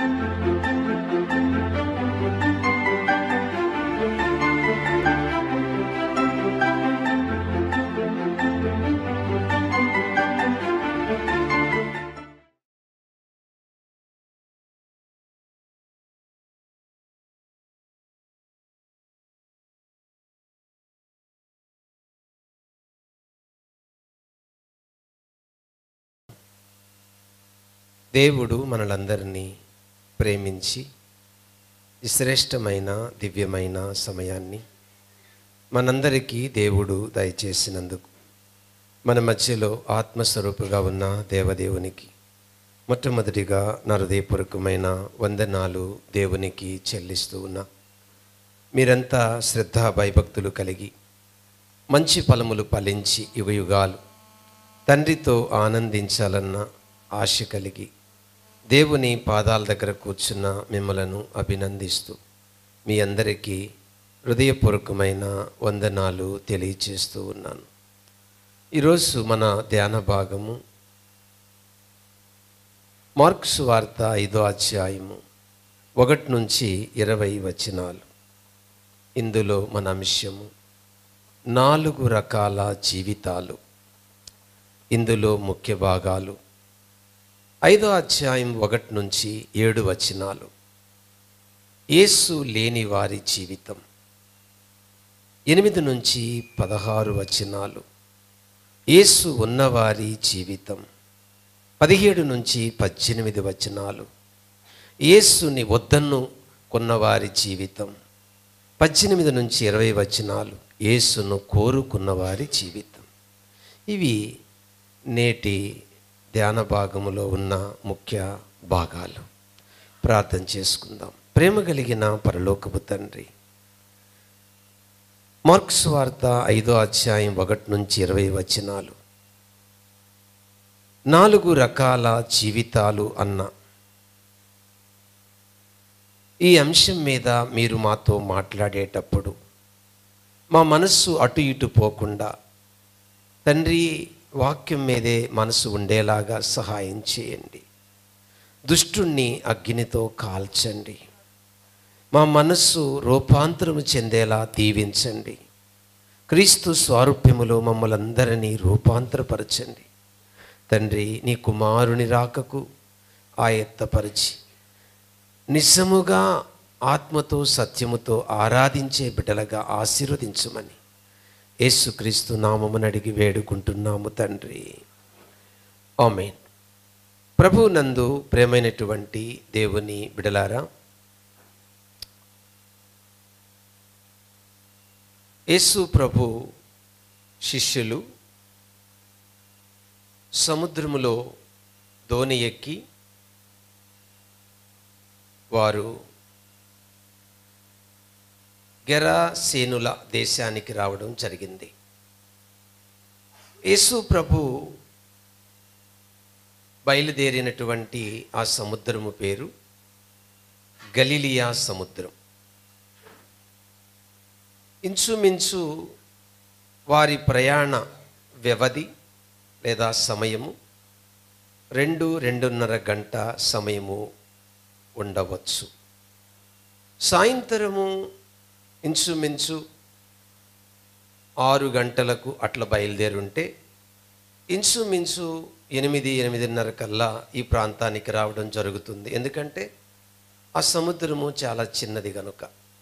దేవుడు మనలందరినీ ప్రేమించి ఈ శ్రేష్టమైన దివ్యమైన సమయాన్ని మనందరికీ దేవుడు దయచేసినందుకు మన మధ్యలో ఆత్మస్వరూపుగా ఉన్న దేవదేవునికి మొట్టమొదటిగా నా హృదయపూర్వకమైన వందనాలు దేవునికి చెల్లిస్తూ ఉన్నా మీరంతా శ్రద్ధ భయభక్తులు కలిగి మంచి ఫలములు ఫలించి యుగయుగాలు తండ్రితో ఆనందించాలన్న ఆశ కలిగి దేవుని పాదాల దగ్గర కూర్చున్న మిమ్మలను అభినందిస్తూ మీ అందరికీ హృదయపూర్వకమైన వందనాలు తెలియచేస్తూ ఉన్నాను ఈరోజు మన ధ్యాన భాగము మార్క్స్ వార్త ఐదో అధ్యాయము ఒకటి నుంచి ఇరవై వచనాలు ఇందులో మన అంశము నాలుగు రకాల జీవితాలు ఇందులో ముఖ్య భాగాలు ఐదో అధ్యాయం ఒకటి నుంచి ఏడు వచనాలు యేసు లేని వారి జీవితం ఎనిమిది నుంచి పదహారు వచనాలు యేసు ఉన్నవారి జీవితం పదిహేడు నుంచి పద్దెనిమిది వచనాలు యేసుని వద్దన్ను కొన్నవారి జీవితం పద్దెనిమిది నుంచి ఇరవై వచనాలు యేసును కోరుకున్నవారి జీవితం ఇవి నేటి ధ్యాన భాగములో ఉన్న ముఖ్య భాగాలు ప్రార్థన చేసుకుందాం ప్రేమ కలిగిన పరలోకపు తండ్రి మార్క్స్ వార్త ఐదో అధ్యాయం ఒకటి నుంచి ఇరవై వచనాలు నాలుగు రకాల జీవితాలు అన్న ఈ అంశం మీద మీరు మాతో మాట్లాడేటప్పుడు మా మనస్సు అటు ఇటు పోకుండా తండ్రి వాక్యం మీదే మనసు ఉండేలాగా సహాయం చేయండి దుష్టుణ్ణి అగ్నితో కాల్చండి మా మనస్సు రూపాంతరము చెందేలా దీవించండి క్రీస్తు స్వారూప్యములో మమ్మల్ని అందరినీ రూపాంతరపరచండి తండ్రి నీ కుమారుని రాకకు ఆయత్తపరిచి నిజముగా ఆత్మతో సత్యముతో ఆరాధించే బిడ్డలుగా ఆశీర్వదించమని యేసుక్రీస్తు నామమును అడిగి వేడుకుంటున్నాము తండ్రి ఆమెన్ ప్రభు నందు ప్రేమైనటువంటి దేవుని బిడలారా యేసు ప్రభు శిష్యులు సముద్రములో దోణి ఎక్కి వారు గెరాసేనుల దేశానికి రావడం జరిగింది యేసు ప్రభు బయలుదేరినటువంటి ఆ సముద్రము పేరు గలిలియా సముద్రం ఇంచుమించు వారి ప్రయాణ వ్యవధి లేదా సమయము రెండు రెండున్నర గంట సమయము ఉండవచ్చు సాయంత్రము ఇంచుమించు ఆరు గంటలకు అట్లా బయలుదేరుంటే ఇంచుమించు ఎనిమిది ఎనిమిదిన్నర కల్లా ఈ ప్రాంతానికి రావడం జరుగుతుంది ఎందుకంటే ఆ సముద్రము చాలా చిన్నది కనుక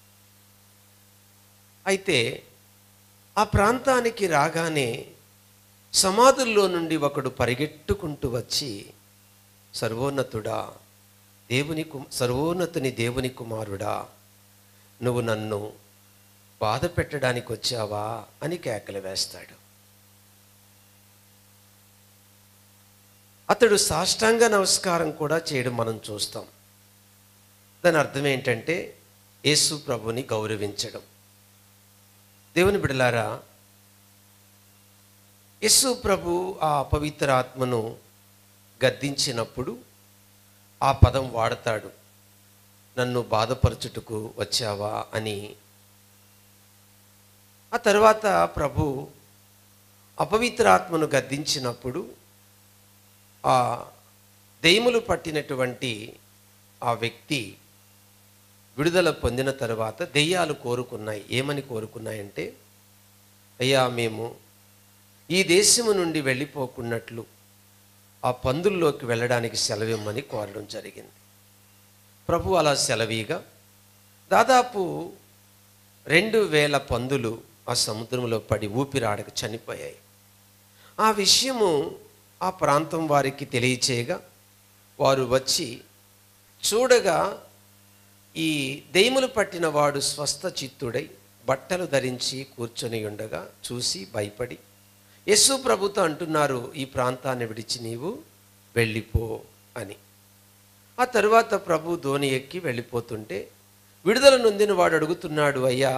అయితే ఆ ప్రాంతానికి రాగానే సమాధుల్లో నుండి ఒకడు పరిగెట్టుకుంటూ వచ్చి సర్వోన్నతుడా దేవుని కు సర్వోన్నతుని దేవుని కుమారుడా నువ్వు నన్ను బాధ పెట్టడానికి వచ్చావా అని కేకలు వేస్తాడు అతడు సాష్టాంగ నమస్కారం కూడా చేయడం మనం చూస్తాం దాని అర్థం ఏంటంటే యేసు ప్రభుని గౌరవించడం దేవుని బిడలారా యేసు ప్రభు ఆ అపవిత్ర ఆత్మను గద్దించినప్పుడు ఆ పదం వాడతాడు నన్ను బాధపరచుటకు వచ్చావా అని ఆ తర్వాత ప్రభు అపవిత్ర ఆత్మను గద్దించినప్పుడు ఆ దెయ్యములు పట్టినటువంటి ఆ వ్యక్తి విడుదల పొందిన తర్వాత దెయ్యాలు కోరుకున్నాయి ఏమని కోరుకున్నాయంటే అయ్యా మేము ఈ దేశము నుండి వెళ్ళిపోకున్నట్లు ఆ పందుల్లోకి వెళ్ళడానికి సెలవిమ్మని కోరడం జరిగింది ప్రభు అలా సెలవీగా దాదాపు రెండు వేల పందులు ఆ సముద్రంలో పడి ఊపిరాడక చనిపోయాయి ఆ విషయము ఆ ప్రాంతం వారికి తెలియచేయగా వారు వచ్చి చూడగా ఈ దెయ్యములు పట్టిన వాడు స్వస్థ చిత్తుడై బట్టలు ధరించి కూర్చొని ఉండగా చూసి భయపడి యస్సు ప్రభుతో అంటున్నారు ఈ ప్రాంతాన్ని విడిచి నీవు వెళ్ళిపో అని ఆ తరువాత ప్రభు ధోని ఎక్కి వెళ్ళిపోతుంటే విడుదల నొందిన వాడు అడుగుతున్నాడు అయ్యా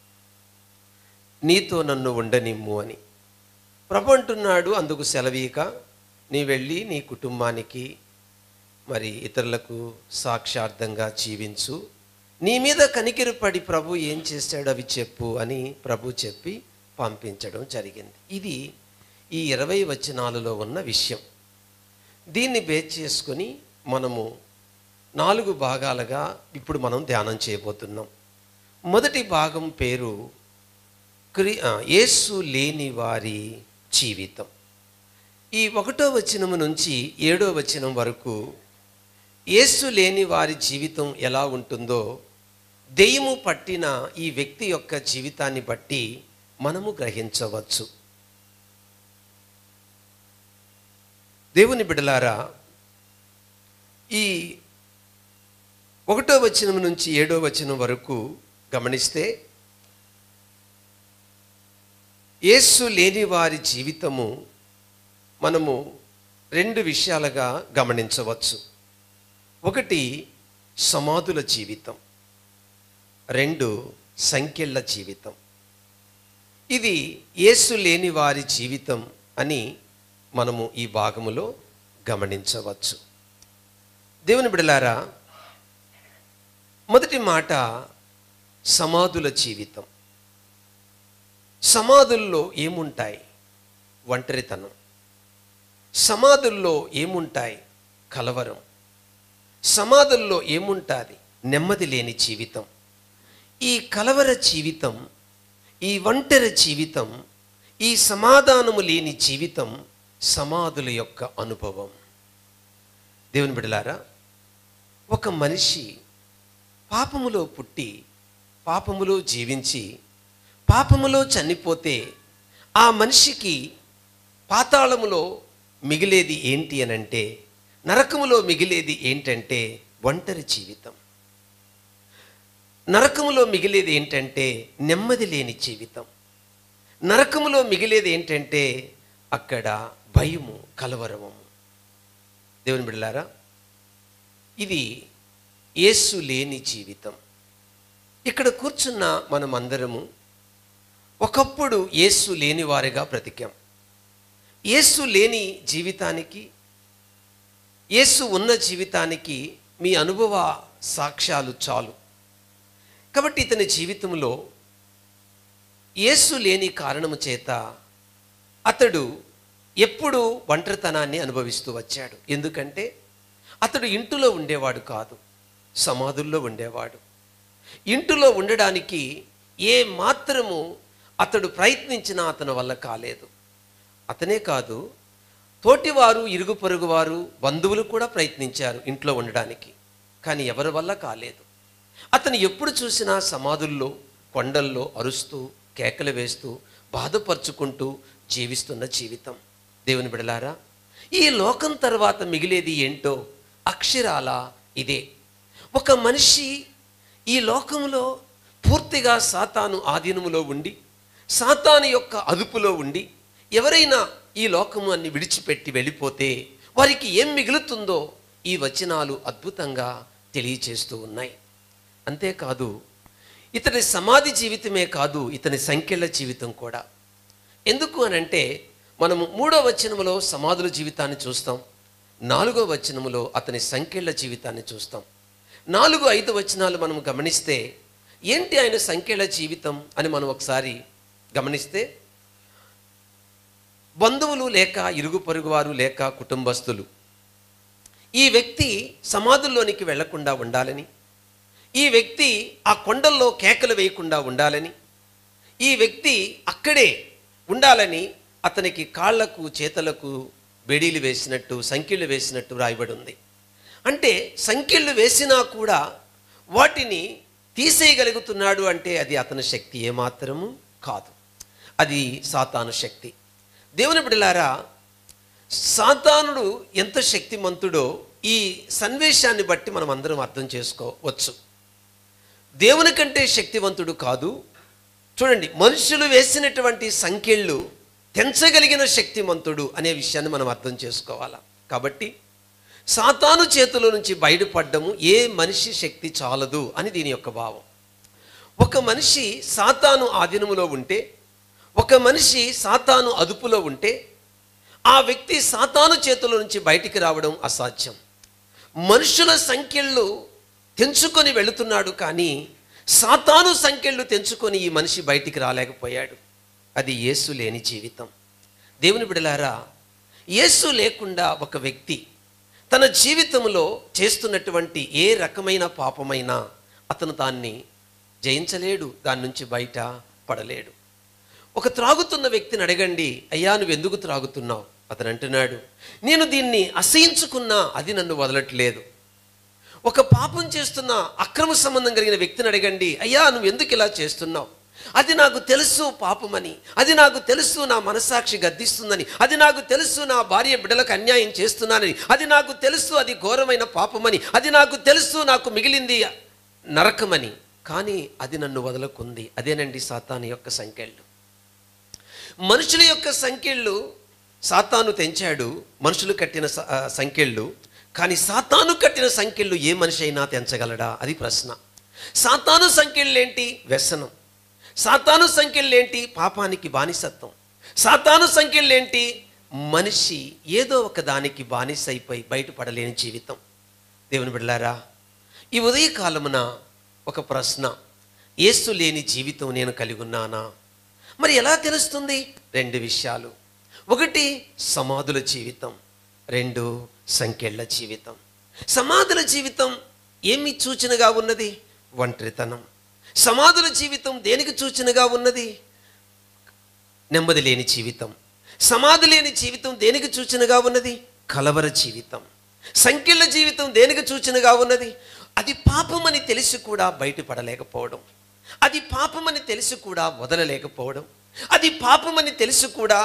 నీతో నన్ను ఉండనిమ్ము అని ప్రభు అంటున్నాడు అందుకు సెలవీక నీ వెళ్ళి నీ కుటుంబానికి మరి ఇతరులకు సాక్షార్థంగా జీవించు నీ మీద కనికిరపడి ప్రభు ఏం చేశాడు అవి చెప్పు అని ప్రభు చెప్పి పంపించడం జరిగింది ఇది ఈ ఇరవై వచనాలలో ఉన్న విషయం దీన్ని బేస్ చేసుకొని మనము నాలుగు భాగాలుగా ఇప్పుడు మనం ధ్యానం చేయబోతున్నాం మొదటి భాగం పేరు క్రి ఆ, యేసు లేని వారి జీవితం ఈ ఒకటో వచనము నుంచి ఏడో వచనం వరకు యేసు లేని వారి జీవితం ఎలా ఉంటుందో దెయ్యము పట్టిన ఈ వ్యక్తి యొక్క జీవితాన్ని బట్టి మనము గ్రహించవచ్చు దేవుని బిడలారా ఈ ఒకటో వచనం నుంచి ఏడో వచనం వరకు గమనిస్తే యేసు లేని వారి జీవితము మనము రెండు విషయాలుగా గమనించవచ్చు ఒకటి సమాధుల జీవితం రెండు సంఖ్యల జీవితం ఇది యేసు లేని వారి జీవితం అని మనము ఈ భాగములో గమనించవచ్చు దేవుని బిడలారా మొదటి మాట సమాధుల జీవితం సమాధుల్లో ఏముంటాయి ఒంటరితనం సమాధుల్లో ఏముంటాయి కలవరం సమాధుల్లో ఏముంటుంది నెమ్మది లేని జీవితం ఈ కలవర జీవితం ఈ ఒంటరి జీవితం ఈ సమాధానము లేని జీవితం సమాధుల యొక్క అనుభవం దేవుని బిడలారా ఒక మనిషి పాపములో పుట్టి పాపములో జీవించి పాపములో చనిపోతే ఆ మనిషికి పాతాళములో మిగిలేది ఏంటి అనంటే నరకములో మిగిలేది ఏంటంటే ఒంటరి జీవితం నరకములో మిగిలేది ఏంటంటే నెమ్మది లేని జీవితం నరకములో మిగిలేది ఏంటంటే అక్కడ భయము కలవరము దేవుని బిడ్డలారా ఇది యేసు లేని జీవితం ఇక్కడ కూర్చున్న మనమందరము ఒకప్పుడు యేసు లేని వారిగా బ్రతికాం యేసు లేని జీవితానికి యేసు ఉన్న జీవితానికి మీ అనుభవ సాక్ష్యాలు చాలు కాబట్టి ఇతని జీవితంలో యేసు లేని కారణము చేత అతడు ఎప్పుడు ఒంటరితనాన్ని అనుభవిస్తూ వచ్చాడు ఎందుకంటే అతడు ఇంటిలో ఉండేవాడు కాదు సమాధుల్లో ఉండేవాడు ఇంటిలో ఉండడానికి ఏ మాత్రము అతడు ప్రయత్నించినా అతని వల్ల కాలేదు అతనే కాదు తోటివారు ఇరుగు పొరుగు వారు బంధువులు కూడా ప్రయత్నించారు ఇంట్లో ఉండడానికి కానీ ఎవరి వల్ల కాలేదు అతను ఎప్పుడు చూసినా సమాధుల్లో కొండల్లో అరుస్తూ కేకలు వేస్తూ బాధపరుచుకుంటూ జీవిస్తున్న జీవితం దేవుని బిడలారా ఈ లోకం తర్వాత మిగిలేది ఏంటో అక్షరాల ఇదే ఒక మనిషి ఈ లోకములో పూర్తిగా సాతాను ఆధీనములో ఉండి సాతాను యొక్క అదుపులో ఉండి ఎవరైనా ఈ లోకము అన్ని విడిచిపెట్టి వెళ్ళిపోతే వారికి ఏం మిగులుతుందో ఈ వచనాలు అద్భుతంగా తెలియచేస్తూ ఉన్నాయి అంతేకాదు ఇతని సమాధి జీవితమే కాదు ఇతని సంఖ్యల జీవితం కూడా ఎందుకు అనంటే మనము మూడో వచనములో సమాధుల జీవితాన్ని చూస్తాం నాలుగో వచనములో అతని సంఖ్యల జీవితాన్ని చూస్తాం నాలుగు ఐదు వచనాలు మనం గమనిస్తే ఏంటి ఆయన సంఖ్యల జీవితం అని మనం ఒకసారి గమనిస్తే బంధువులు లేక ఇరుగు పొరుగు వారు లేక కుటుంబస్తులు ఈ వ్యక్తి సమాధుల్లోనికి వెళ్లకుండా ఉండాలని ఈ వ్యక్తి ఆ కొండల్లో కేకలు వేయకుండా ఉండాలని ఈ వ్యక్తి అక్కడే ఉండాలని అతనికి కాళ్లకు చేతులకు బెడీలు వేసినట్టు సంఖ్యలు వేసినట్టు రాయబడి ఉంది అంటే సంఖ్యలు వేసినా కూడా వాటిని తీసేయగలుగుతున్నాడు అంటే అది అతని శక్తి ఏమాత్రము కాదు అది సాతాను శక్తి దేవుని బిడ్డలారా సాతానుడు ఎంత శక్తిమంతుడో ఈ సన్వేషాన్ని బట్టి మనం అందరం అర్థం చేసుకోవచ్చు దేవుని కంటే శక్తివంతుడు కాదు చూడండి మనుషులు వేసినటువంటి సంఖ్యలు తెంచగలిగిన శక్తిమంతుడు అనే విషయాన్ని మనం అర్థం చేసుకోవాలా కాబట్టి సాతాను చేతుల నుంచి బయటపడ్డము ఏ మనిషి శక్తి చాలదు అని దీని యొక్క భావం ఒక మనిషి సాతాను ఆధీనములో ఉంటే ఒక మనిషి సాతాను అదుపులో ఉంటే ఆ వ్యక్తి సాతాను చేతుల నుంచి బయటికి రావడం అసాధ్యం మనుషుల సంఖ్యలు తెంచుకొని వెళుతున్నాడు కానీ సాతాను సంఖ్యలు తెంచుకొని ఈ మనిషి బయటికి రాలేకపోయాడు అది యేసు లేని జీవితం దేవుని బిడలారా యేసు లేకుండా ఒక వ్యక్తి తన జీవితంలో చేస్తున్నటువంటి ఏ రకమైన పాపమైనా అతను దాన్ని జయించలేడు దాని నుంచి బయట పడలేడు ఒక త్రాగుతున్న వ్యక్తిని అడగండి అయ్యా నువ్వు ఎందుకు త్రాగుతున్నావు అతను అంటున్నాడు నేను దీన్ని అసహించుకున్నా అది నన్ను వదలట్లేదు ఒక పాపం చేస్తున్న అక్రమ సంబంధం కలిగిన వ్యక్తిని అడగండి అయ్యా నువ్వు ఎందుకు ఇలా చేస్తున్నావు అది నాకు తెలుసు పాపమని అది నాకు తెలుసు నా మనసాక్షి గద్దిస్తుందని అది నాకు తెలుసు నా భార్య బిడ్డలకు అన్యాయం చేస్తున్నానని అది నాకు తెలుసు అది ఘోరమైన పాపమని అది నాకు తెలుసు నాకు మిగిలింది నరకమని కానీ అది నన్ను వదలకుంది అదేనండి సాతాను యొక్క సంఖ్యలు మనుషుల యొక్క సంఖ్యలు సాతాను తెంచాడు మనుషులు కట్టిన స- ఆ, సంఖ్యలు కానీ సాతాను కట్టిన సంఖ్యలు ఏ మనిషి అయినా తెంచగలడా అది ప్రశ్న సాతాను సంఖ్యలు ఏంటి వ్యసనం సాతాను సంఖ్యలు ఏంటి పాపానికి బానిసత్వం సాతాను సంఖ్యలు ఏంటి మనిషి ఏదో ఒక దానికి బానిస అయిపోయి బయటపడలేని జీవితం దేవుని బిడ్డలారా ఈ ఉదయకాలమున ఒక ప్రశ్న యేసు లేని జీవితం నేను కలిగి ఉన్నానా మరి ఎలా తెలుస్తుంది రెండు విషయాలు ఒకటి సమాధుల జీవితం రెండు సంఖ్యల జీవితం సమాధుల జీవితం ఏమి సూచనగా ఉన్నది ఒంటరితనం సమాధుల జీవితం దేనికి సూచనగా ఉన్నది నెమ్మది లేని జీవితం సమాధి లేని జీవితం దేనికి సూచనగా ఉన్నది కలవర జీవితం సంఖ్యల జీవితం దేనికి సూచనగా ఉన్నది అది పాపమని తెలిసి కూడా బయటపడలేకపోవడం అది పాపమని తెలిసి కూడా వదలలేకపోవడం అది పాపమని తెలిసి కూడా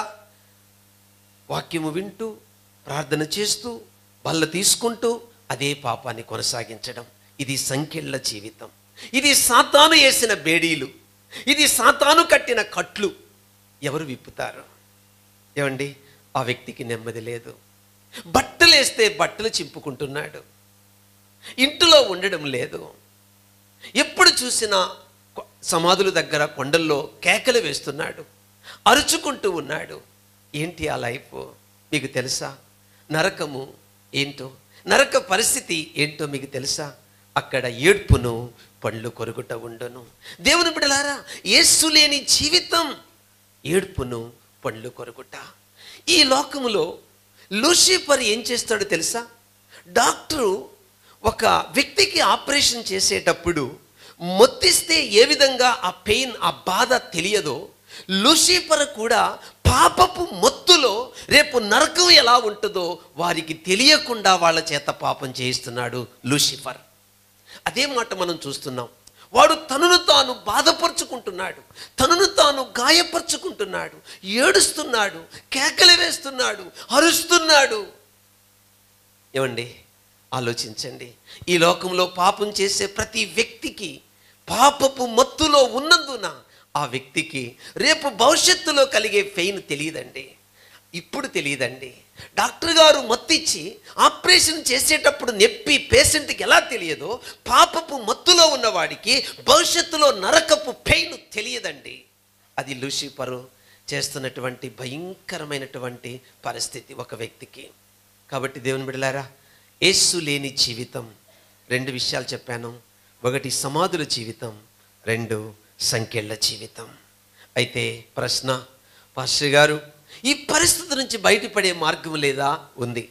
వాక్యము వింటూ ప్రార్థన చేస్తూ బల్ల తీసుకుంటూ అదే పాపాన్ని కొనసాగించడం ఇది సంఖ్యల జీవితం ఇది సాతాను వేసిన బేడీలు ఇది సాతాను కట్టిన కట్లు ఎవరు విప్పుతారు ఏమండి ఆ వ్యక్తికి నెమ్మది లేదు బట్టలు వేస్తే బట్టలు చింపుకుంటున్నాడు ఇంటిలో ఉండడం లేదు ఎప్పుడు చూసినా కొ- సమాధుల దగ్గర కొండల్లో కేకలు వేస్తున్నాడు అరుచుకుంటూ ఉన్నాడు ఏంటి ఆ లైఫ్ మీకు తెలుసా నరకము ఏంటో నరక పరిస్థితి ఏంటో మీకు తెలుసా అక్కడ ఏడ్పును పండ్లు కొరుకుట ఉండును దేవుని బిడలారా యేసు లేని జీవితం ఏడ్పును పండ్లు కొరుకుట ఈ లోకములో లూసిఫర్ ఏం చేస్తాడో తెలుసా డాక్టరు ఒక వ్యక్తికి ఆపరేషన్ చేసేటప్పుడు మొత్తిస్తే ఏ విధంగా ఆ పెయిన్ ఆ బాధ తెలియదో లూసిఫర్ కూడా పాపపు మొత్తులో రేపు నరకం ఎలా ఉంటుందో వారికి తెలియకుండా వాళ్ళ చేత పాపం చేయిస్తున్నాడు లూసిఫర్ అదే మాట మనం చూస్తున్నాం వాడు తనను తాను బాధపరుచుకుంటున్నాడు తనను తాను గాయపరుచుకుంటున్నాడు ఏడుస్తున్నాడు కేకలు వేస్తున్నాడు అరుస్తున్నాడు ఏమండి ఆలోచించండి ఈ లోకంలో పాపం చేసే ప్రతి వ్యక్తికి పాపపు మత్తులో ఉన్నందున ఆ వ్యక్తికి రేపు భవిష్యత్తులో కలిగే పెయిన్ తెలియదండి ఇప్పుడు తెలియదండి డాక్టర్ గారు మత్తిచ్చి ఆపరేషన్ చేసేటప్పుడు నొప్పి పేషెంట్కి ఎలా తెలియదో పాపపు మత్తులో ఉన్నవాడికి భవిష్యత్తులో నరకపు పెయిన్ తెలియదండి అది లూసిఫరు చేస్తున్నటువంటి భయంకరమైనటువంటి పరిస్థితి ఒక వ్యక్తికి కాబట్టి దేవుని బిడలారా యేసు లేని జీవితం రెండు విషయాలు చెప్పాను ఒకటి సమాధుల జీవితం రెండు సంఖ్యల జీవితం అయితే ప్రశ్న పాస్టర్ గారు ఈ పరిస్థితి నుంచి బయటపడే మార్గం లేదా ఉంది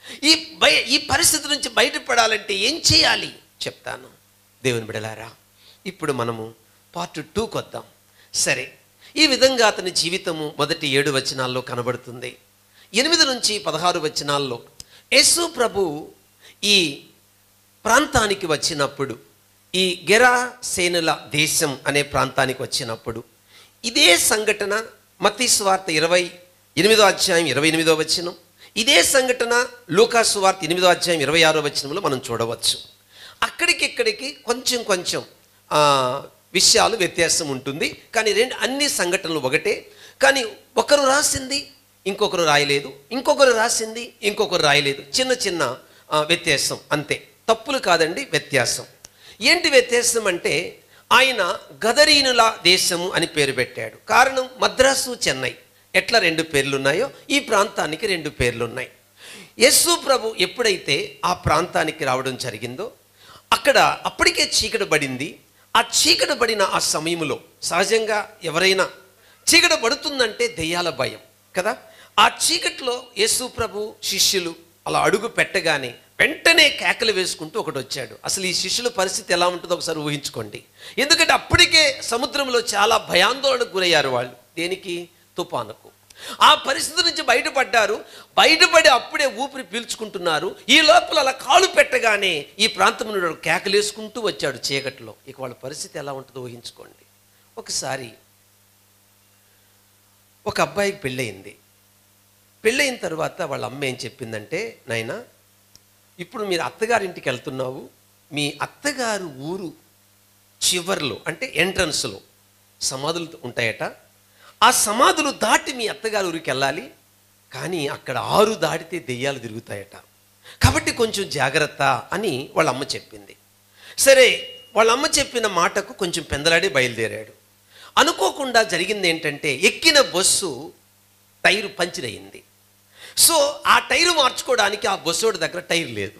ఈ బయ ఈ పరిస్థితి నుంచి బయటపడాలంటే ఏం చేయాలి చెప్తాను దేవుని బిడలారా ఇప్పుడు మనము పార్ట్ టూకి వద్దాం సరే ఈ విధంగా అతని జీవితము మొదటి ఏడు వచనాల్లో కనబడుతుంది ఎనిమిది నుంచి పదహారు వచనాల్లో యేసు ప్రభు ఈ ప్రాంతానికి వచ్చినప్పుడు ఈ గెరాసేనుల దేశం అనే ప్రాంతానికి వచ్చినప్పుడు ఇదే సంఘటన మత్తీ సువార్త ఇరవై ఎనిమిదో అధ్యాయం ఇరవై ఎనిమిదో వచనం ఇదే సంఘటన లూకా సువార్త ఎనిమిదో అధ్యాయం ఇరవై ఆరో వచనంలో మనం చూడవచ్చు అక్కడికి ఇక్కడికి కొంచెం కొంచెం ఆ, విషయాలు వ్యత్యాసం ఉంటుంది కానీ రెండు అన్ని సంఘటనలు ఒకటే కానీ ఒకరు రాసింది ఇంకొకరు రాయలేదు ఇంకొకరు రాసింది ఇంకొకరు రాయలేదు చిన్న చిన్న ఆ, వ్యత్యాసం అంతే తప్పులు కాదండి వ్యత్యాసం ఏంటి వ్యత్యాసం అంటే ఆయన గదరీనుల దేశము అని పేరు పెట్టాడు కారణం మద్రాసు చెన్నై ఎట్లా రెండు పేర్లు ఉన్నాయో ఈ ప్రాంతానికి రెండు పేర్లు ఉన్నాయి యస్సు ప్రభు ఎప్పుడైతే ఆ ప్రాంతానికి రావడం జరిగిందో అక్కడ అప్పటికే చీకటి పడింది ఆ చీకటి పడిన ఆ సమయంలో సహజంగా ఎవరైనా చీకటి పడుతుందంటే దెయ్యాల భయం కదా ఆ చీకట్లో యేసు ప్రభు శిష్యులు అలా అడుగు పెట్టగానే వెంటనే కేకలు వేసుకుంటూ ఒకటి వచ్చాడు అసలు ఈ శిష్యుల పరిస్థితి ఎలా ఉంటుందో ఒకసారి ఊహించుకోండి ఎందుకంటే అప్పటికే సముద్రంలో చాలా భయాందోళనకు గురయ్యారు వాళ్ళు దేనికి తుఫానుకు ఆ పరిస్థితి నుంచి బయటపడ్డారు బయటపడి అప్పుడే ఊపిరి పీల్చుకుంటున్నారు ఈ లోపల అలా కాలు పెట్టగానే ఈ ప్రాంతం నుండి వాడు కేకలేసుకుంటూ వచ్చాడు చీకట్లో ఇక వాళ్ళ పరిస్థితి ఎలా ఉంటుందో ఊహించుకోండి ఒకసారి ఒక అబ్బాయికి పెళ్ళయింది పెళ్ళయిన తర్వాత వాళ్ళ అమ్మ ఏం చెప్పిందంటే నాయన ఇప్పుడు మీరు అత్తగారింటికి వెళ్తున్నావు మీ అత్తగారు ఊరు చివర్లో అంటే ఎంట్రన్స్లో సమాధులు ఉంటాయట ఆ సమాధులు దాటి మీ అత్తగారి ఊరికి వెళ్ళాలి కానీ అక్కడ ఆరు దాటితే దెయ్యాలు తిరుగుతాయట కాబట్టి కొంచెం జాగ్రత్త అని వాళ్ళ అమ్మ చెప్పింది సరే వాళ్ళ అమ్మ చెప్పిన మాటకు కొంచెం పెందలాడి బయలుదేరాడు అనుకోకుండా జరిగింది ఏంటంటే ఎక్కిన బస్సు టైరు పంచర్ అయింది సో ఆ టైరు మార్చుకోవడానికి ఆ బస్సోడి దగ్గర టైర్ లేదు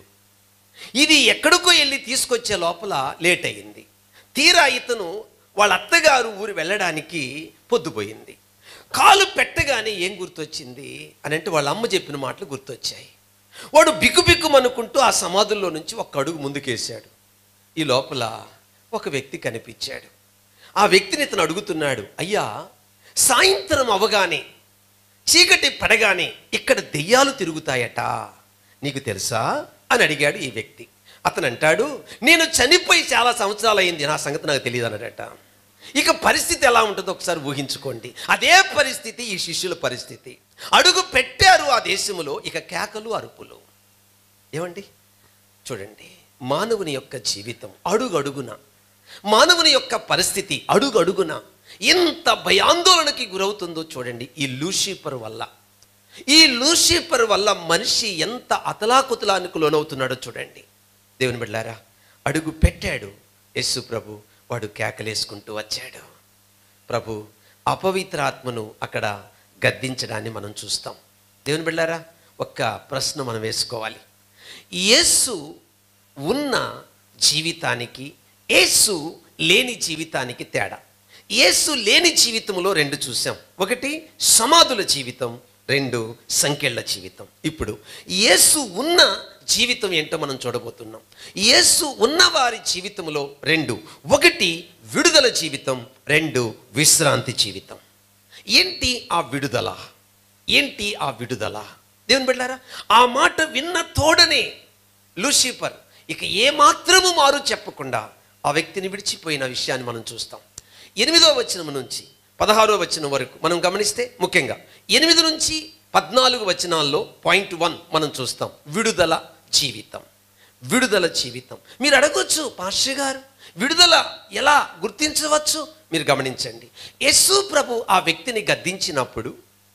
ఇది ఎక్కడికో వెళ్ళి తీసుకొచ్చే లోపల లేట్ అయ్యింది తీరా ఇతను వాళ్ళ అత్తగారు ఊరు వెళ్ళడానికి పొద్దుపోయింది కాలు పెట్టగానే ఏం గుర్తొచ్చింది అని అంటే వాళ్ళ అమ్మ చెప్పిన మాటలు గుర్తొచ్చాయి వాడు బిక్కుబిక్కుమనుకుంటూ ఆ సమాధుల్లో నుంచి ఒక అడుగు ముందుకేశాడు ఈ లోపల ఒక వ్యక్తి కనిపించాడు ఆ వ్యక్తిని ఇతను అడుగుతున్నాడు అయ్యా సాయంత్రం అవగానే చీకటి పడగానే ఇక్కడ దెయ్యాలు తిరుగుతాయట నీకు తెలుసా అని అడిగాడు ఈ వ్యక్తి అతను అంటాడు నేను చనిపోయి చాలా సంవత్సరాలు అయింది నా సంగతి నాకు తెలియదు అన్నాడట ఇక పరిస్థితి ఎలా ఉంటుందో ఒకసారి ఊహించుకోండి అదే పరిస్థితి ఈ శిష్యుల పరిస్థితి అడుగు పెట్టారు ఆ దేశంలో ఇక కేకలు అరుపులు ఏమండి చూడండి మానవుని యొక్క జీవితం అడుగడుగున మానవుని యొక్క పరిస్థితి అడుగడుగున ఎంత భయాందోళనకి గురవుతుందో చూడండి ఈ లూసిఫర్ వల్ల ఈ లూసిఫర్ వల్ల మనిషి ఎంత అతలాకుతలానికి లోనవుతున్నాడో చూడండి దేవుని బిడ్డారా అడుగు పెట్టాడు యేసు ప్రభు వాడు కేకలేసుకుంటూ వచ్చాడు ప్రభు అపవిత్రాత్మను అక్కడ గద్దించడాన్ని మనం చూస్తాం దేవుని బిళ్ళారా ఒక్క ప్రశ్న మనం వేసుకోవాలి యేసు ఉన్న జీవితానికి యేసు లేని జీవితానికి తేడా యేసు లేని జీవితంలో రెండు చూసాం ఒకటి సమాధుల జీవితం రెండు సంఖ్యల జీవితం ఇప్పుడు యేసు ఉన్న జీవితం ఏంటో మనం చూడబోతున్నాం యేసు ఉన్న వారి జీవితంలో రెండు ఒకటి విడుదల జీవితం రెండు విశ్రాంతి జీవితం ఏంటి ఆ విడుదల ఏంటి ఆ విడుదల దేవుని బిడ్డారా ఆ మాట విన్న తోడనే లూసిఫర్ ఇక ఏ మాత్రము మారు చెప్పకుండా ఆ వ్యక్తిని విడిచిపోయిన విషయాన్ని మనం చూస్తాం ఎనిమిదో వచనం నుంచి పదహారో వచనం వరకు మనం గమనిస్తే ముఖ్యంగా ఎనిమిది నుంచి పద్నాలుగు వచనాల్లో పాయింట్ వన్ మనం చూస్తాం విడుదల జీవితం విడుదల జీవితం మీరు అడగొచ్చు పాస్టర్ గారు విడుదల ఎలా గుర్తించవచ్చు మీరు గమనించండి యస్సు ప్రభు ఆ వ్యక్తిని గద్దించినప్పుడు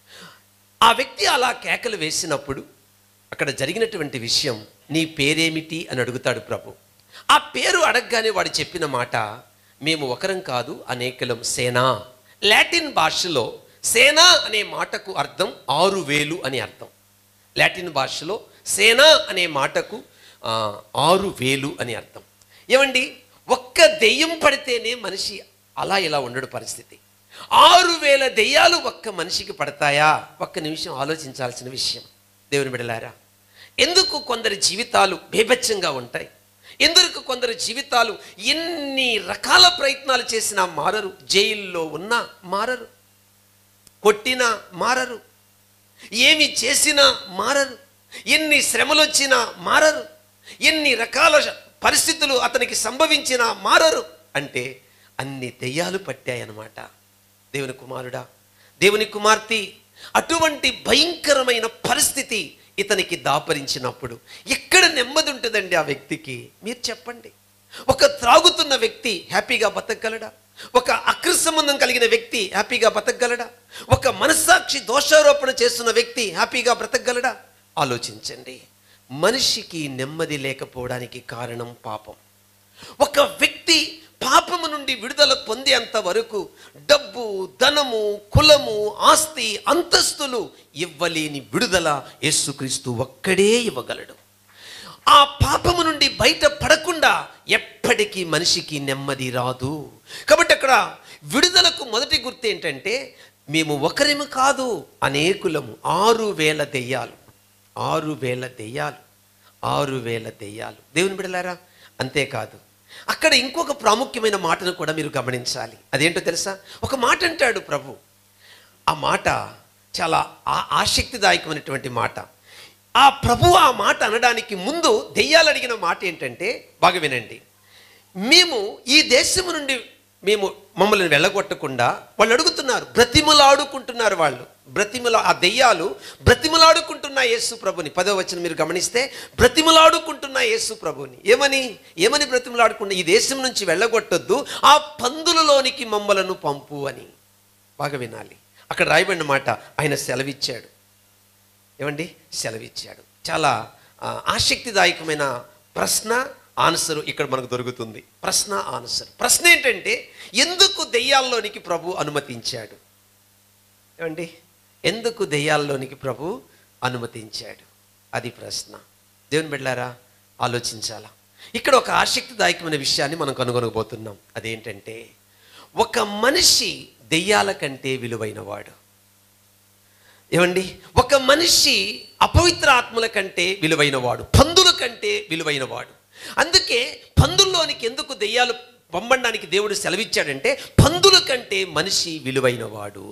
ఆ వ్యక్తి అలా కేకలు వేసినప్పుడు అక్కడ జరిగినటువంటి విషయం నీ పేరేమిటి అని అడుగుతాడు ప్రభు ఆ పేరు అడగగానే వాడు చెప్పిన మాట మేము ఒకరం కాదు అనేకలం సేనా లాటిన్ భాషలో సేనా అనే మాటకు అర్థం ఆరు వేలు అని అర్థం లాటిన్ భాషలో సేనా అనే మాటకు ఆ, ఆరు వేలు అని అర్థం ఏమండి ఒక్క దెయ్యం పడితేనే మనిషి అలా ఇలా ఉండడు పరిస్థితి ఆరు వేల దెయ్యాలు ఒక్క మనిషికి పడతాయా ఒక్క నిమిషం ఆలోచించాల్సిన విషయం దేవుని బిడలారా ఎందుకు కొందరి జీవితాలు బేభత్సంగా ఉంటాయి ఎందుకు కొందరి జీవితాలు ఎన్ని రకాల ప్రయత్నాలు చేసినా మారరు జైల్లో ఉన్నా మారరు కొట్టినా మారరు ఏమి చేసినా మారరు ఎన్ని శ్రమలు వచ్చినా మారరు ఎన్ని రకాల పరిస్థితులు అతనికి సంభవించినా మారరు అంటే అన్ని దెయ్యాలు పట్టాయన్నమాట దేవుని కుమారుడా దేవుని కుమార్తె అటువంటి భయంకరమైన పరిస్థితి ఇతనికి దాపరించినప్పుడు ఎక్కడ నెమ్మది ఉంటుందండి ఆ వ్యక్తికి మీరు చెప్పండి ఒక త్రాగుతున్న వ్యక్తి హ్యాపీగా బతకగలడా ఒక అక్ర సంబంధం కలిగిన వ్యక్తి హ్యాపీగా బతకగలడా ఒక మనస్సాక్షి దోషారోపణ చేస్తున్న వ్యక్తి హ్యాపీగా బ్రతకగలడా ఆలోచించండి మనిషికి నెమ్మది లేకపోవడానికి కారణం పాపం ఒక వ్యక్తి పాపము నుండి విడుదల పొందేంత వరకు డబ్బు ధనము కులము ఆస్తి అంతస్తులు ఇవ్వలేని విడుదల యేసుక్రీస్తు ఒక్కడే ఇవ్వగలడు ఆ పాపము నుండి బయట పడకుండా ఎప్పటికీ మనిషికి నెమ్మది రాదు కాబట్టి అక్కడ విడుదలకు మొదటి గుర్తు ఏంటంటే మేము ఒకరిము కాదు అనేకులము ఆరు వేల దెయ్యాలు ఆరు వేల దెయ్యాలు ఆరు వేల దెయ్యాలు దేవుని బిడలారా అంతేకాదు అక్కడ ఇంకొక ప్రాముఖ్యమైన మాటను కూడా మీరు గమనించాలి అదేంటో తెలుసా ఒక మాట అంటాడు ప్రభు ఆ మాట చాలా ఆ- ఆసక్తిదాయకమైనటువంటి మాట ఆ ప్రభు ఆ మాట అనడానికి ముందు దెయ్యాలు అడిగిన మాట ఏంటంటే బాగా వినండి మేము ఈ దేశము నుండి మేము మమ్మల్ని వెళ్ళగొట్టకుండా వాళ్ళు అడుగుతున్నారు బ్రతిమలాడుకుంటున్నారు వాళ్ళు బ్రతిమల ఆ దెయ్యాలు బ్రతిమలాడుకుంటున్న యేసు ప్రభుని పదో వచ్చిన మీరు గమనిస్తే బ్రతిమలాడుకుంటున్న యేసు ప్రభుని ఏమని ఏమని బ్రతిమలాడుకుంటున్న ఈ దేశం నుంచి వెళ్ళగొట్టొద్దు ఆ పందులలోనికి మమ్మలను పంపు అని బాగా వినాలి అక్కడ రాయబడిన మాట ఆయన సెలవిచ్చాడు ఏమండి సెలవిచ్చాడు చాలా ఆ, ఆసక్తిదాయకమైన ప్రశ్న ఆన్సర్ ఇక్కడ మనకు దొరుకుతుంది ప్రశ్న ఆన్సర్ ప్రశ్న ఏంటంటే ఎందుకు దెయ్యాల్లోనికి ప్రభు అనుమతించాడు ఏమండి ఎందుకు దెయ్యాల్లోనికి ప్రభు అనుమతించాడు అది ప్రశ్న దేవుని బిడ్డారా ఆలోచించాలా ఇక్కడ ఒక ఆసక్తిదాయకమైన విషయాన్ని మనం కనుగొనబోతున్నాం అదేంటంటే ఒక మనిషి దెయ్యాల కంటే విలువైనవాడు ఏమండి ఒక మనిషి అపవిత్ర ఆత్మల కంటే విలువైనవాడు పందుల కంటే విలువైనవాడు అందుకే పందుల్లోనికి ఎందుకు దెయ్యాలు పంపడానికి దేవుడు సెలవిచ్చాడంటే పందుల కంటే మనిషి విలువైనవాడు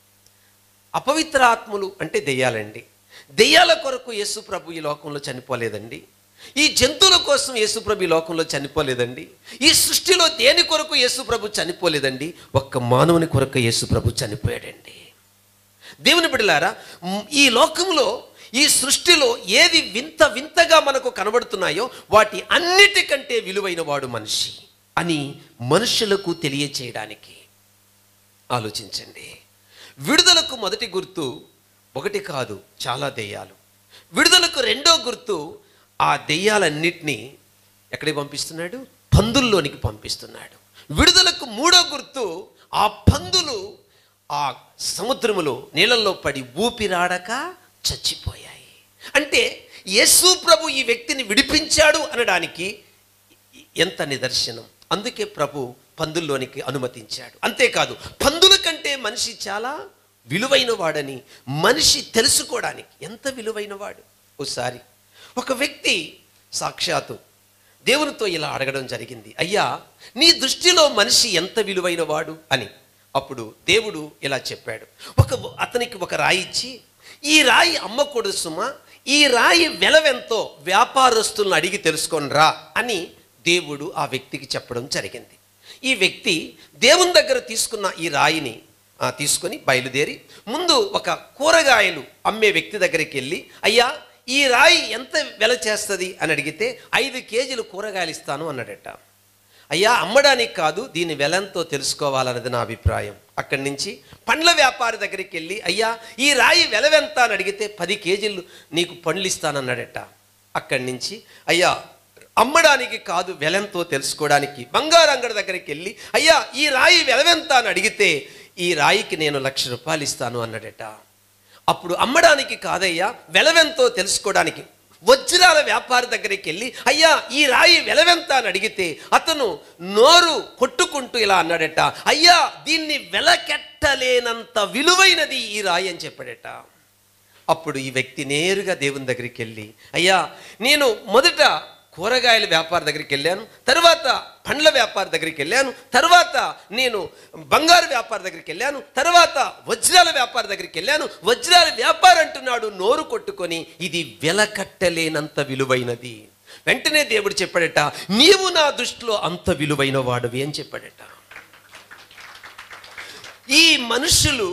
అపవిత్ర ఆత్మలు అంటే దెయ్యాలండి దెయ్యాల కొరకు యేసు ప్రభు ఈ లోకంలో చనిపోలేదండి ఈ జంతువుల కోసం యేసు ప్రభు ఈ లోకంలో చనిపోలేదండి ఈ సృష్టిలో దేని కొరకు యేసు ప్రభు చనిపోలేదండి ఒక్క మానవుని కొరకు యేసు ప్రభు చనిపోయాడండి దేవుని బిడ్డలారా మ్, ఈ లోకంలో ఈ సృష్టిలో ఏది వింత వింతగా మనకు కనబడుతున్నాయో వాటి అన్నిటికంటే విలువైన వాడు మనిషి అని మనుషులకు తెలియచేయడానికి ఆలోచించండి విడుదలకు మొదటి గుర్తు ఒకటి కాదు చాలా దెయ్యాలు విడుదలకు రెండో గుర్తు ఆ దెయ్యాలన్నిటినీ ఎక్కడికి పంపిస్తున్నాడు పందుల్లోనికి పంపిస్తున్నాడు విడుదలకు మూడో గుర్తు ఆ పందులు ఆ సముద్రములో నీళ్ళల్లో పడి ఊపిరాడక చచ్చిపోయాయి అంటే యేసు ప్రభు ఈ వ్యక్తిని విడిపించాడు అనడానికి ఎంత నిదర్శనం అందుకే ప్రభు పందుల్లోనికి అనుమతించాడు అంతేకాదు పందుల కంటే మనిషి చాలా విలువైన వాడని మనిషి తెలుసుకోవడానికి ఎంత విలువైన వాడు ఒకసారి ఒక వ్యక్తి సాక్షాత్తు దేవునితో ఇలా అడగడం జరిగింది అయ్యా నీ దృష్టిలో మనిషి ఎంత విలువైన వాడు అని అప్పుడు దేవుడు ఇలా చెప్పాడు ఒక అతనికి ఒక రాయి ఇచ్చి ఈ రాయి అమ్మకూడదు సుమా ఈ రాయి వెలవెంతో వ్యాపారస్తులను అడిగి తెలుసుకొని రా అని దేవుడు ఆ వ్యక్తికి చెప్పడం జరిగింది ఈ వ్యక్తి దేవుని దగ్గర తీసుకున్న ఈ రాయిని ఆ, తీసుకొని బయలుదేరి ముందు ఒక కూరగాయలు అమ్మే వ్యక్తి దగ్గరికి వెళ్ళి అయ్యా ఈ రాయి ఎంత వెల చేస్తుంది అని అడిగితే ఐదు కేజీలు కూరగాయలు ఇస్తాను అన్నాడట అయ్యా అమ్మడానికి కాదు దీని వెలంతో తెలుసుకోవాలన్నది నా అభిప్రాయం అక్కడి నుంచి పండ్ల వ్యాపారి దగ్గరికి వెళ్ళి అయ్యా ఈ రాయి వెలవెంత అని అడిగితే పది కేజీలు నీకు పండ్లు ఇస్తానన్నాడట అక్కడి నుంచి అయ్యా అమ్మడానికి కాదు వెలంతో తెలుసుకోవడానికి బంగారు అంగడి దగ్గరికి వెళ్ళి అయ్యా ఈ రాయి వెలవెంత అని అడిగితే ఈ రాయికి నేను లక్ష రూపాయలు ఇస్తాను అన్నాడట అప్పుడు అమ్మడానికి కాదయ్యా వెలవెంతో తెలుసుకోవడానికి వజ్రాల వ్యాపారి దగ్గరికి వెళ్ళి అయ్యా ఈ రాయి వెలవెంత అని అడిగితే అతను నోరు కొట్టుకుంటూ ఇలా అన్నాడట అయ్యా దీన్ని వెలకెట్టలేనంత విలువైనది ఈ రాయి అని చెప్పాడట అప్పుడు ఈ వ్యక్తి నేరుగా దేవుని దగ్గరికి వెళ్ళి అయ్యా నేను మొదట కూరగాయల వ్యాపార దగ్గరికి వెళ్ళాను తర్వాత పండ్ల వ్యాపార దగ్గరికి వెళ్ళాను తర్వాత నేను బంగారు వ్యాపార దగ్గరికి వెళ్ళాను తర్వాత వజ్రాల వ్యాపార దగ్గరికి వెళ్ళాను వజ్రాల వ్యాపారం అంటున్నాడు నోరు కొట్టుకొని ఇది వెలకట్టలేనంత విలువైనది వెంటనే దేవుడు చెప్పాడట నీవు నా దృష్టిలో అంత విలువైన వాడివి అని చెప్పాడట ఈ మనుషులు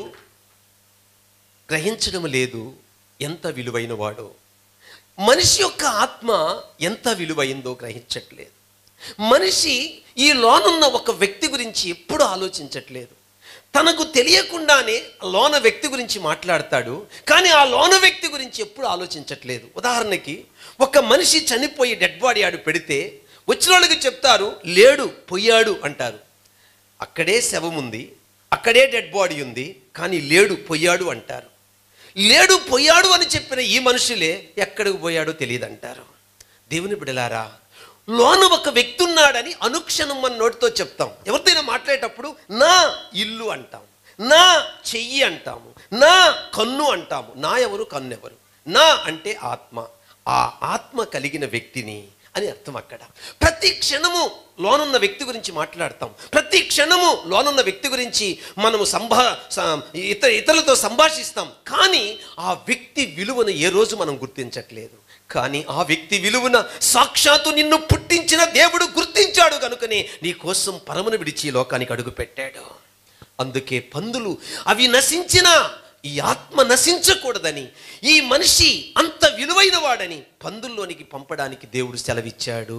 గ్రహించడం లేదు ఎంత విలువైన వాడో మనిషి యొక్క ఆత్మ ఎంత విలువైందో గ్రహించట్లేదు మనిషి ఈ లోనున్న ఒక వ్యక్తి గురించి ఎప్పుడు ఆలోచించట్లేదు తనకు తెలియకుండానే లోన వ్యక్తి గురించి మాట్లాడతాడు కానీ ఆ లోన వ్యక్తి గురించి ఎప్పుడు ఆలోచించట్లేదు ఉదాహరణకి ఒక మనిషి చనిపోయి డెడ్ బాడీ ఆడు పెడితే వచ్చిన వాళ్ళకి చెప్తారు లేడు పొయ్యాడు అంటారు అక్కడే శవం ఉంది అక్కడే డెడ్ బాడీ ఉంది కానీ లేడు పొయ్యాడు అంటారు లేడు పోయాడు అని చెప్పిన ఈ మనుషులే ఎక్కడికి పోయాడో తెలియదు అంటారు దేవుని బిడలారా లోన ఒక వ్యక్తి ఉన్నాడని అనుక్షణం మన నోటితో చెప్తాం ఎవరితోనైనా మాట్లాడేటప్పుడు నా ఇల్లు అంటాం నా చెయ్యి అంటాము నా కన్ను అంటాము నా ఎవరు కన్ను ఎవరు నా అంటే ఆత్మ ఆ ఆత్మ కలిగిన వ్యక్తిని అని అర్థం అక్కడ ప్రతి క్షణము లోనున్న వ్యక్తి గురించి మాట్లాడతాం ప్రతి క్షణము లోనున్న వ్యక్తి గురించి మనము సంభా స- ఇతర ఇతరులతో సంభాషిస్తాం కానీ ఆ వ్యక్తి విలువను ఏ రోజు మనం గుర్తించట్లేదు కానీ ఆ వ్యక్తి విలువన సాక్షాత్తు నిన్ను పుట్టించిన దేవుడు గుర్తించాడు కనుకనే నీ కోసం పరమును విడిచి ఈ లోకానికి అడుగు పెట్టాడు అందుకే పందులు అవి నశించిన ఈ ఆత్మ నశించకూడదని ఈ మనిషి అంత విలువైన వాడని పందుల్లోనికి పంపడానికి దేవుడు సెలవిచ్చాడు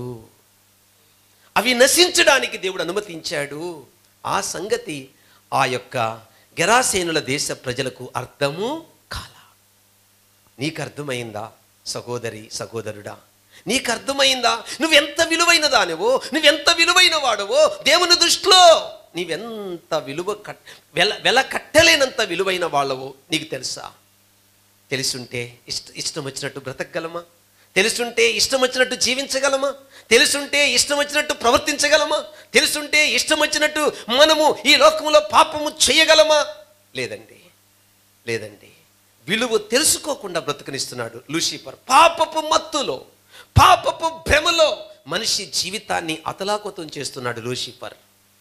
అవి నశించడానికి దేవుడు అనుమతించాడు ఆ సంగతి ఆ యొక్క గెరాసేనుల దేశ ప్రజలకు అర్థము కాల నీకు అర్థమైందా సహోదరి సహోదరుడా నీకు అర్థమైందా నువ్వెంత విలువైన దానివో నువ్వెంత విలువైన వాడవో దేవుని దృష్టిలో నీవెంత విలువ కట్ వెల వెల కట్టలేనంత విలువైన వాళ్ళవో నీకు తెలుసా తెలుసుంటే ఇష్ట ఇష్టం వచ్చినట్టు బ్రతకగలమా తెలుసుంటే ఇష్టం వచ్చినట్టు జీవించగలమా తెలుసుంటే ఇష్టం వచ్చినట్టు ప్రవర్తించగలమా తెలుసుంటే ఇష్టం వచ్చినట్టు మనము ఈ లోకంలో పాపము చేయగలమా లేదండి లేదండి విలువ తెలుసుకోకుండా బ్రతకనిస్తున్నాడు లూసిఫర్ పాపపు మత్తులో పాపపు భ్రమలో మనిషి జీవితాన్ని అతలాకుతం చేస్తున్నాడు లూసిఫర్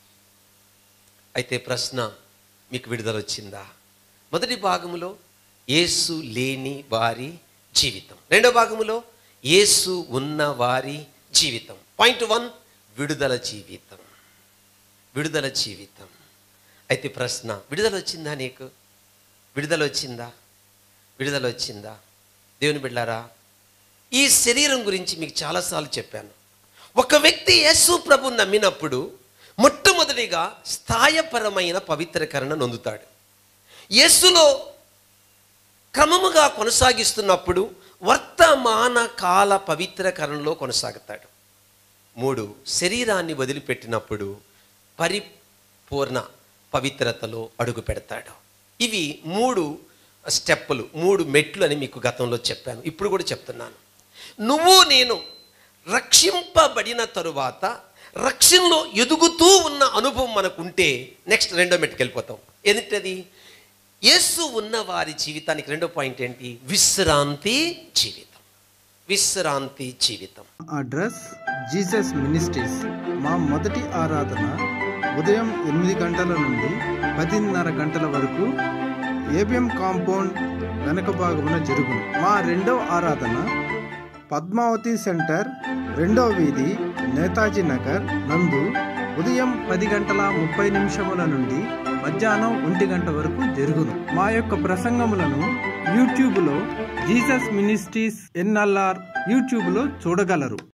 అయితే ప్రశ్న మీకు విడుదల వచ్చిందా మొదటి భాగములో యేసు లేని వారి జీవితం రెండో భాగములో యేసు ఉన్న వారి జీవితం పాయింట్ వన్ విడుదల జీవితం విడుదల జీవితం అయితే ప్రశ్న విడుదల వచ్చిందా నీకు విడుదల వచ్చిందా విడుదల వచ్చిందా దేవుని బిడ్డారా ఈ శరీరం గురించి మీకు చాలాసార్లు చెప్పాను ఒక వ్యక్తి యేసు ప్రభు నమ్మినప్పుడు మొట్టమొదటిగా స్థాయపరమైన పవిత్రకరణ నొందుతాడు యేసులో క్రమముగా కొనసాగిస్తున్నప్పుడు వర్తమాన కాల పవిత్రకరణలో కొనసాగుతాడు మూడు శరీరాన్ని వదిలిపెట్టినప్పుడు పరిపూర్ణ పవిత్రతలో అడుగు పెడతాడు ఇవి మూడు స్టెప్పులు మూడు మెట్లు అని మీకు గతంలో చెప్పాను ఇప్పుడు కూడా చెప్తున్నాను నువ్వు నేను రక్షింపబడిన తరువాత రక్షణలో ఎదుగుతూ ఉన్న అనుభవం మనకుంటే నెక్స్ట్ రెండో మెట్టుకు వెళ్ళిపోతాం ఏంటది యేసు ఉన్న వారి జీవితానికి రెండో పాయింట్ ఏంటి విశ్రాంతి జీవితం విశ్రాంతి జీవితం అడ్రస్ జీసస్ మినిస్ట్రీస్ మా మొదటి ఆరాధన ఉదయం ఎనిమిది గంటల నుండి పదిన్నర గంటల వరకు ఏబిఎం కాంపౌండ్ వెనక భాగమున జరుగును మా రెండవ ఆరాధన పద్మావతి సెంటర్ రెండవ వీధి నేతాజీ నగర్ నందు ఉదయం పది గంటల ముప్పై నిమిషముల నుండి మధ్యాహ్నం ఒంటి గంట వరకు జరుగును మా యొక్క ప్రసంగములను యూట్యూబ్లో జీసస్ మినిస్ట్రీస్ ఎన్ఎల్ఆర్ యూట్యూబ్లో చూడగలరు